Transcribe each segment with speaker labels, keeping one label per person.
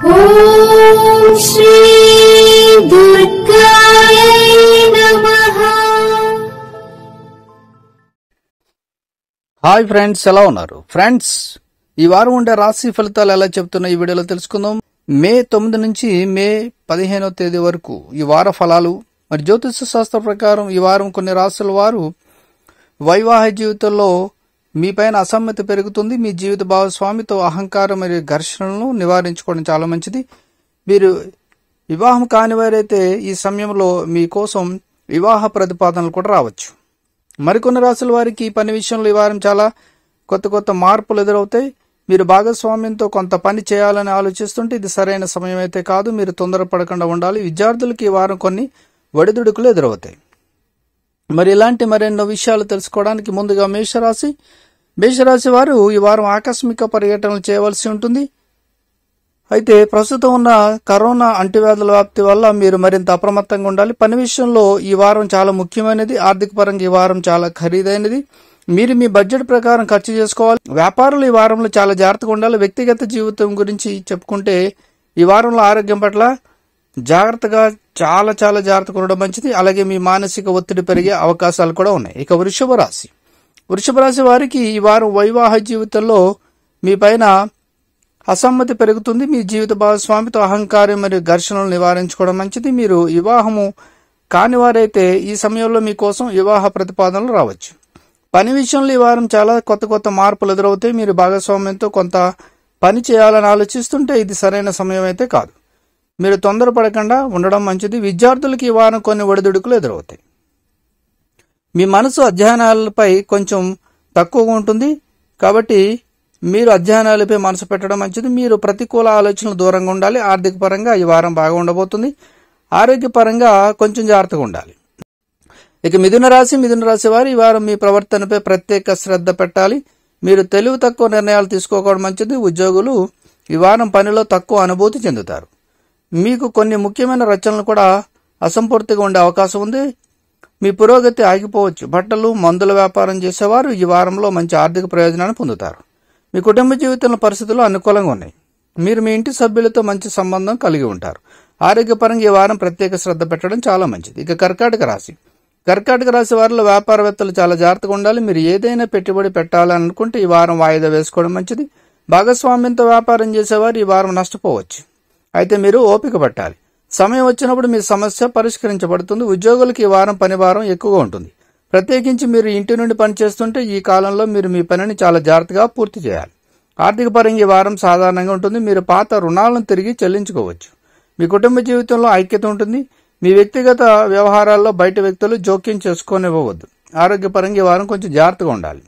Speaker 1: ॐ श्री दुर्गायै नमः
Speaker 2: hi friends ఎలా ఉన్నారు ఫ్రెండ్స్ ఈ వారం ఉండే రాశి ఫలితాలు ఎలా చెప్తున్నా ఈ వీడియోలో తెలుసుకుందాం మే తొమ్మిది నుంచి మే పదిహేనో తేదీ వరకు ఈ వార ఫలాలు మరి జ్యోతిష శాస్త్ర ప్రకారం ఈ వారం కొన్ని రాశుల వారు వైవాహిక జీవితంలో మీ పైన అసమ్మతి పెరుగుతుంది మీ జీవిత భాగస్వామితో అహంకారం మరియు ఘర్షణలను నివారించుకోవడం చాలా మంచిది మీరు వివాహం కాని వారైతే ఈ సమయంలో మీకోసం వివాహ ప్రతిపాదనలు కూడా రావచ్చు మరికొన్ని రాసుల వారికి ఈ పని విషయంలో ఈ వారం చాలా కొత్త కొత్త మార్పులు ఎదురవుతాయి మీరు భాగస్వామ్యంతో కొంత పని చేయాలని ఆలోచిస్తుంటే ఇది సరైన సమయం అయితే కాదు మీరు తొందరపడకుండా ఉండాలి విద్యార్థులకి ఈ వారం కొన్ని ఒడిదుడుకులు ఎదురవుతాయి మరి ఇలాంటి మరెన్నో విషయాలు తెలుసుకోవడానికి ముందుగా మేషరాశి మేషరాశి వారు ఈ వారం ఆకస్మిక పర్యటనలు చేయవలసి ఉంటుంది అయితే ప్రస్తుతం ఉన్న కరోనా అంటువ్యాధుల వ్యాప్తి వల్ల మీరు మరింత అప్రమత్తంగా ఉండాలి పని విషయంలో ఈ వారం చాలా ముఖ్యమైనది ఆర్థిక పరంగా ఈ వారం చాలా ఖరీదైనది మీరు మీ బడ్జెట్ ప్రకారం ఖర్చు చేసుకోవాలి వ్యాపారులు ఈ వారంలో చాలా జాగ్రత్తగా ఉండాలి వ్యక్తిగత జీవితం గురించి చెప్పుకుంటే ఈ వారంలో ఆరోగ్యం పట్ల జాగ్రత్తగా చాలా చాలా జాగ్రత్తగా ఉండడం మంచిది అలాగే మీ మానసిక ఒత్తిడి పెరిగే అవకాశాలు కూడా ఉన్నాయి ఇక వృషభ రాశి వృషభ రాశి వారికి ఈ వారం వైవాహిక జీవితంలో మీ పైన అసమ్మతి పెరుగుతుంది మీ జీవిత భాగస్వామితో అహంకారం మరియు ఘర్షణలు నివారించుకోవడం మంచిది మీరు వివాహము కాని వారైతే ఈ సమయంలో మీకోసం వివాహ ప్రతిపాదనలు రావచ్చు పని విషయంలో ఈ వారం చాలా కొత్త కొత్త మార్పులు ఎదురవుతాయి మీరు భాగస్వామ్యంతో కొంత పని చేయాలని ఆలోచిస్తుంటే ఇది సరైన సమయం అయితే కాదు మీరు తొందరపడకుండా ఉండడం మంచిది విద్యార్థులకి ఈ వారం కొన్ని ఒడిదుడుకులు ఎదురవుతాయి మీ మనసు అధ్యయనాలపై కొంచెం తక్కువగా ఉంటుంది కాబట్టి మీరు అధ్యయనాలపై మనసు పెట్టడం మంచిది మీరు ప్రతికూల ఆలోచనలు దూరంగా ఉండాలి ఆర్థిక పరంగా ఈ వారం బాగా ఉండబోతుంది ఆరోగ్యపరంగా కొంచెం జాగ్రత్తగా ఉండాలి ఇక మిథున రాశి మిథున రాశి వారు ఈ వారం మీ ప్రవర్తనపై ప్రత్యేక శ్రద్ధ పెట్టాలి మీరు తెలివి తక్కువ నిర్ణయాలు తీసుకోవడం మంచిది ఉద్యోగులు ఈ వారం పనిలో తక్కువ అనుభూతి చెందుతారు మీకు కొన్ని ముఖ్యమైన రచనలు కూడా అసంపూర్తిగా ఉండే అవకాశం ఉంది మీ పురోగతి ఆగిపోవచ్చు బట్టలు మందుల వ్యాపారం చేసేవారు ఈ వారంలో మంచి ఆర్థిక ప్రయోజనాన్ని పొందుతారు మీ కుటుంబ జీవితంలో పరిస్థితులు అనుకూలంగా ఉన్నాయి మీరు మీ ఇంటి సభ్యులతో మంచి సంబంధం కలిగి ఉంటారు ఆరోగ్యపరంగా ఈ వారం ప్రత్యేక శ్రద్ధ పెట్టడం చాలా మంచిది ఇక కర్కాటక రాశి కర్కాటక రాశి వారిలో వ్యాపారవేత్తలు చాలా జాగ్రత్తగా ఉండాలి మీరు ఏదైనా పెట్టుబడి పెట్టాలని అనుకుంటే ఈ వారం వాయిదా వేసుకోవడం మంచిది భాగస్వామ్యంతో వ్యాపారం చేసేవారు ఈ వారం నష్టపోవచ్చు అయితే మీరు ఓపిక పట్టాలి సమయం వచ్చినప్పుడు మీ సమస్య పరిష్కరించబడుతుంది ఉద్యోగులకు ఈ వారం పని భారం ఎక్కువగా ఉంటుంది ప్రత్యేకించి మీరు ఇంటి నుండి పనిచేస్తుంటే ఈ కాలంలో మీరు మీ పనిని చాలా జాగ్రత్తగా పూర్తి చేయాలి ఆర్థిక పరంగా ఈ వారం సాధారణంగా ఉంటుంది మీరు పాత రుణాలను తిరిగి చెల్లించుకోవచ్చు మీ కుటుంబ జీవితంలో ఐక్యత ఉంటుంది మీ వ్యక్తిగత వ్యవహారాల్లో బయట వ్యక్తులు జోక్యం చేసుకోనివ్వవద్దు ఆరోగ్యపరంగా ఈ వారం కొంచెం జాగ్రత్తగా ఉండాలి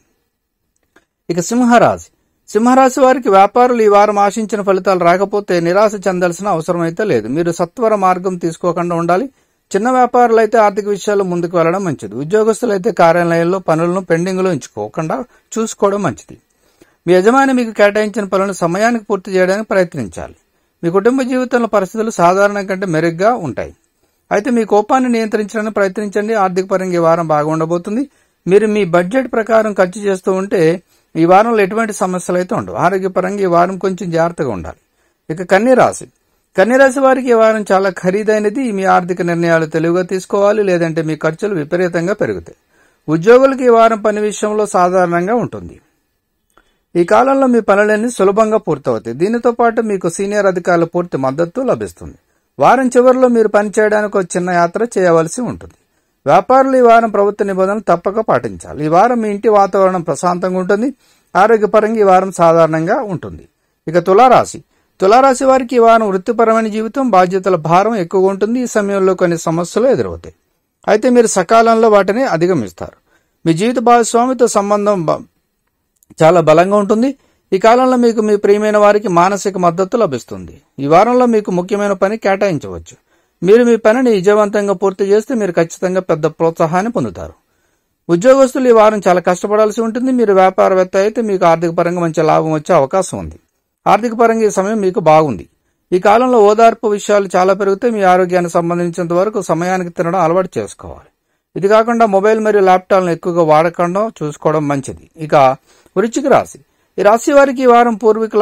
Speaker 2: ఇక సింహరాశి సింహరాశి వారికి వ్యాపారులు ఈ వారం ఆశించిన ఫలితాలు రాకపోతే నిరాశ చెందాల్సిన అవసరం అయితే లేదు మీరు సత్వర మార్గం తీసుకోకుండా ఉండాలి చిన్న వ్యాపారులు అయితే ఆర్థిక విషయాల్లో ముందుకు వెళ్ళడం మంచిది ఉద్యోగస్తులు అయితే కార్యాలయంలో పనులను పెండింగ్లో ఉంచుకోకుండా చూసుకోవడం మంచిది మీ యజమాని మీకు కేటాయించిన పనులను సమయానికి పూర్తి చేయడానికి ప్రయత్నించాలి మీ కుటుంబ జీవితంలో పరిస్థితులు సాధారణం కంటే మెరుగ్గా ఉంటాయి అయితే మీ కోపాన్ని నియంత్రించడానికి ప్రయత్నించండి ఆర్థిక పరంగా ఈ వారం బాగా ఉండబోతుంది మీరు మీ బడ్జెట్ ప్రకారం ఖర్చు చేస్తూ ఉంటే ఈ వారంలో ఎటువంటి సమస్యలు అయితే ఉండవు ఆరోగ్యపరంగా ఈ వారం కొంచెం జాగ్రత్తగా ఉండాలి ఇక కన్య రాశి కన్య రాశి వారికి ఈ వారం చాలా ఖరీదైనది మీ ఆర్థిక నిర్ణయాలు తెలివిగా తీసుకోవాలి లేదంటే మీ ఖర్చులు విపరీతంగా పెరుగుతాయి ఉద్యోగులకు ఈ వారం పని విషయంలో సాధారణంగా ఉంటుంది ఈ కాలంలో మీ పనులన్నీ సులభంగా పూర్తవుతాయి దీనితో పాటు మీకు సీనియర్ అధికారుల పూర్తి మద్దతు లభిస్తుంది వారం చివరిలో మీరు పనిచేయడానికి ఒక చిన్న యాత్ర చేయవలసి ఉంటుంది వ్యాపారులు ఈ వారం ప్రభుత్వ నిబంధనలు తప్పక పాటించాలి ఈ వారం మీ ఇంటి వాతావరణం ప్రశాంతంగా ఉంటుంది ఆరోగ్యపరంగా ఈ వారం సాధారణంగా ఉంటుంది ఇక తులారాశి తులారాశి వారికి ఈ వారం వృత్తిపరమైన జీవితం బాధ్యతల భారం ఎక్కువగా ఉంటుంది ఈ సమయంలో కొన్ని సమస్యలు ఎదురవుతాయి అయితే మీరు సకాలంలో వాటిని అధిగమిస్తారు మీ జీవిత భాగస్వామితో సంబంధం బ- చాలా బలంగా ఉంటుంది ఈ కాలంలో మీకు మీ ప్రియమైన వారికి మానసిక మద్దతు లభిస్తుంది ఈ వారంలో మీకు ముఖ్యమైన పని కేటాయించవచ్చు మీరు మీ పనిని విజయవంతంగా పూర్తి చేస్తే మీరు ఖచ్చితంగా పెద్ద ప్రోత్సాహాన్ని పొందుతారు ఉద్యోగస్తులు ఈ వారం చాలా కష్టపడాల్సి ఉంటుంది మీరు వ్యాపారవేత్త అయితే మీకు ఆర్థిక పరంగా మంచి లాభం వచ్చే అవకాశం ఉంది ఆర్థిక పరంగా ఈ సమయం మీకు బాగుంది ఈ కాలంలో ఓదార్పు విషయాలు చాలా పెరుగుతాయి మీ ఆరోగ్యానికి సంబంధించినంత వరకు సమయానికి తినడం అలవాటు చేసుకోవాలి ఇది కాకుండా మొబైల్ మరియు ల్యాప్టాప్లను ఎక్కువగా వాడకుండా చూసుకోవడం మంచిది ఇక వృశ్చిక రాశి ఈ రాశి వారికి ఈ వారం పూర్వీకుల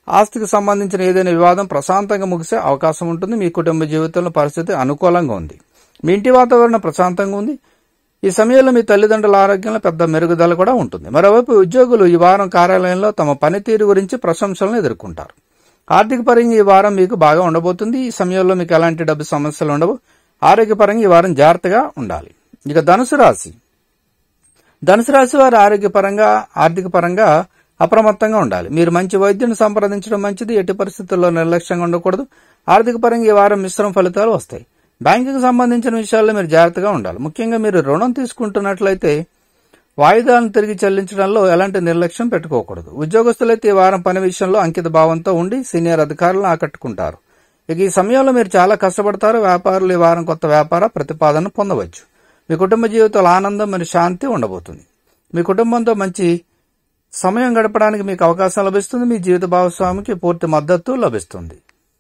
Speaker 2: ఆస్తికి సంబంధించిన ఏదైనా వివాదం ప్రశాంతంగా ముగిసే అవకాశం ఉంటుంది మీ కుటుంబ జీవితంలో పరిస్థితి అనుకూలంగా ఉంది మీ ఇంటి వాతావరణం ప్రశాంతంగా ఉంది ఈ సమయంలో మీ తల్లిదండ్రుల ఆరోగ్యంలో పెద్ద మెరుగుదల కూడా ఉంటుంది మరోవైపు ఉద్యోగులు ఈ వారం కార్యాలయంలో తమ పనితీరు గురించి ప్రశంసలను ఎదుర్కొంటారు ఆర్థిక పరంగా ఈ వారం మీకు బాగా ఉండబోతుంది ఈ సమయంలో మీకు ఎలాంటి డబ్బు సమస్యలు ఉండవు ఆరోగ్యపరంగా ఈ వారం జాగ్రత్తగా ఉండాలి ఇక ధనుసు రాశి ధనుసు రాశి వారు ఆరోగ్యపరంగా ఆర్థిక పరంగా అప్రమత్తంగా ఉండాలి మీరు మంచి వైద్యుని సంప్రదించడం మంచిది ఎట్టి పరిస్థితుల్లో నిర్లక్ష్యంగా ఉండకూడదు ఆర్థిక పరంగా ఈ వారం మిశ్రమ ఫలితాలు వస్తాయి బ్యాంకుకు సంబంధించిన విషయాల్లో మీరు జాగ్రత్తగా ఉండాలి ముఖ్యంగా మీరు రుణం తీసుకుంటున్నట్లయితే వాయిదాలను తిరిగి చెల్లించడంలో ఎలాంటి నిర్లక్ష్యం పెట్టుకోకూడదు ఉద్యోగస్తులైతే ఈ వారం పని విషయంలో అంకిత భావంతో ఉండి సీనియర్ అధికారులను ఆకట్టుకుంటారు ఇక ఈ సమయంలో మీరు చాలా కష్టపడతారు వ్యాపారులు ఈ వారం కొత్త వ్యాపార ప్రతిపాదన పొందవచ్చు మీ కుటుంబ జీవితంలో ఆనందం మరియు శాంతి ఉండబోతుంది మీ కుటుంబంతో మంచి సమయం గడపడానికి మీకు అవకాశం లభిస్తుంది మీ జీవిత భాగస్వామికి పూర్తి మద్దతు లభిస్తుంది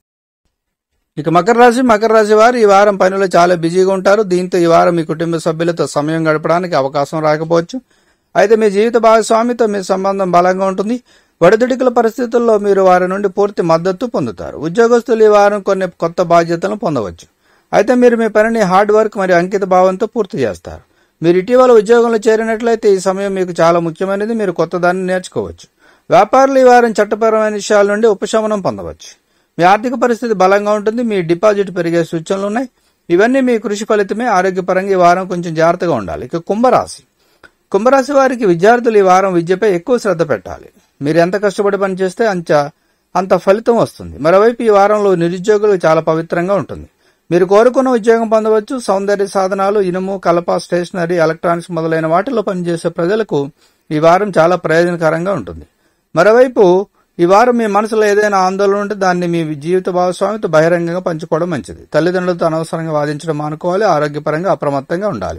Speaker 2: ఇక మకర రాశి మకర రాశి వారు ఈ వారం పనిలో చాలా బిజీగా ఉంటారు దీంతో ఈ వారం మీ కుటుంబ సభ్యులతో సమయం గడపడానికి అవకాశం రాకపోవచ్చు అయితే మీ జీవిత భాగస్వామితో మీ సంబంధం బలంగా ఉంటుంది ఒడిదుడికుల పరిస్థితుల్లో మీరు వారి నుండి పూర్తి మద్దతు పొందుతారు ఉద్యోగస్తులు ఈ వారం కొన్ని కొత్త బాధ్యతలను పొందవచ్చు అయితే మీరు మీ పనిని హార్డ్ వర్క్ మరియు అంకిత భావంతో పూర్తి చేస్తారు మీరు ఇటీవల ఉద్యోగంలో చేరినట్లయితే ఈ సమయం మీకు చాలా ముఖ్యమైనది మీరు కొత్త దాన్ని నేర్చుకోవచ్చు వ్యాపారులు ఈ వారం చట్టపరమైన విషయాల నుండి ఉపశమనం పొందవచ్చు మీ ఆర్థిక పరిస్థితి బలంగా ఉంటుంది మీ డిపాజిట్ పెరిగే సూచనలు ఉన్నాయి ఇవన్నీ మీ కృషి ఫలితమే ఆరోగ్యపరంగా ఈ వారం కొంచెం జాగ్రత్తగా ఉండాలి ఇక కుంభరాశి కుంభరాశి వారికి విద్యార్థులు ఈ వారం విద్యపై ఎక్కువ శ్రద్ధ పెట్టాలి మీరు ఎంత కష్టపడి పనిచేస్తే అంత అంత ఫలితం వస్తుంది మరోవైపు ఈ వారంలో నిరుద్యోగులకు చాలా పవిత్రంగా ఉంటుంది మీరు కోరుకున్న ఉద్యోగం పొందవచ్చు సౌందర్య సాధనాలు ఇనుము కలప స్టేషనరీ ఎలక్ట్రానిక్స్ మొదలైన వాటిలో పనిచేసే ప్రజలకు ఈ వారం చాలా ప్రయోజనకరంగా ఉంటుంది మరోవైపు ఈ వారం మీ మనసులో ఏదైనా ఆందోళన ఉంటే దాన్ని మీ జీవిత భాగస్వామితో బహిరంగంగా పంచుకోవడం మంచిది తల్లిదండ్రులతో అనవసరంగా వాదించడం మానుకోవాలి ఆరోగ్యపరంగా అప్రమత్తంగా ఉండాలి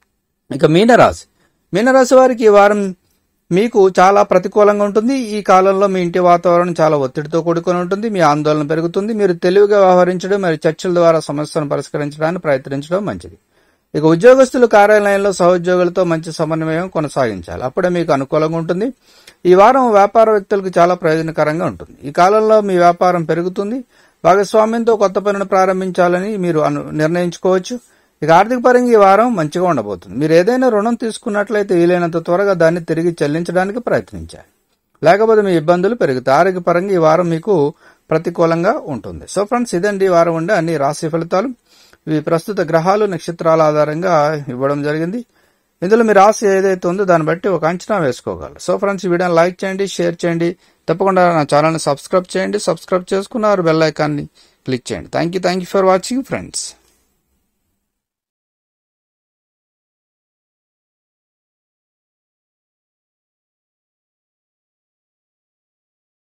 Speaker 2: ఇక మీనరాశి మీనరాశి వారికి ఈ వారం మీకు చాలా ప్రతికూలంగా ఉంటుంది ఈ కాలంలో మీ ఇంటి వాతావరణం చాలా ఒత్తిడితో కూడుకొని ఉంటుంది మీ ఆందోళన పెరుగుతుంది మీరు తెలివిగా వ్యవహరించడం మరియు చర్చల ద్వారా సమస్యను పరిష్కరించడానికి ప్రయత్నించడం మంచిది ఇక ఉద్యోగస్తులు కార్యాలయంలో సహోద్యోగులతో మంచి సమన్వయం కొనసాగించాలి అప్పుడే మీకు అనుకూలంగా ఉంటుంది ఈ వారం వ్యాపార వ్యక్తులకు చాలా ప్రయోజనకరంగా ఉంటుంది ఈ కాలంలో మీ వ్యాపారం పెరుగుతుంది భాగస్వామ్యంతో కొత్త పనులు ప్రారంభించాలని మీరు అను నిర్ణయించుకోవచ్చు ఇక ఆర్థిక పరంగా ఈ వారం మంచిగా ఉండబోతుంది మీరు ఏదైనా రుణం తీసుకున్నట్లయితే వీలైనంత త్వరగా దాన్ని తిరిగి చెల్లించడానికి ప్రయత్నించాలి లేకపోతే మీ ఇబ్బందులు పెరుగుతాయి ఆరోగ్యపరంగా ఈ వారం మీకు ప్రతికూలంగా ఉంటుంది సో ఫ్రెండ్స్ ఇదండి ఈ వారం ఉండే అన్ని రాశి ఫలితాలు ఇవి ప్రస్తుత గ్రహాలు నక్షత్రాల ఆధారంగా ఇవ్వడం జరిగింది ఇందులో మీ రాశి ఏదైతే ఉందో దాన్ని బట్టి ఒక అంచనా వేసుకోగలరు సో ఫ్రెండ్స్ ఈ వీడియోని లైక్ చేయండి షేర్ చేయండి తప్పకుండా నా ఛానల్ని సబ్స్క్రైబ్ చేయండి సబ్స్క్రైబ్ చేసుకున్నారు బెల్ ఐకాన్ని క్లిక్ చేయండి thank you thank you for watching friends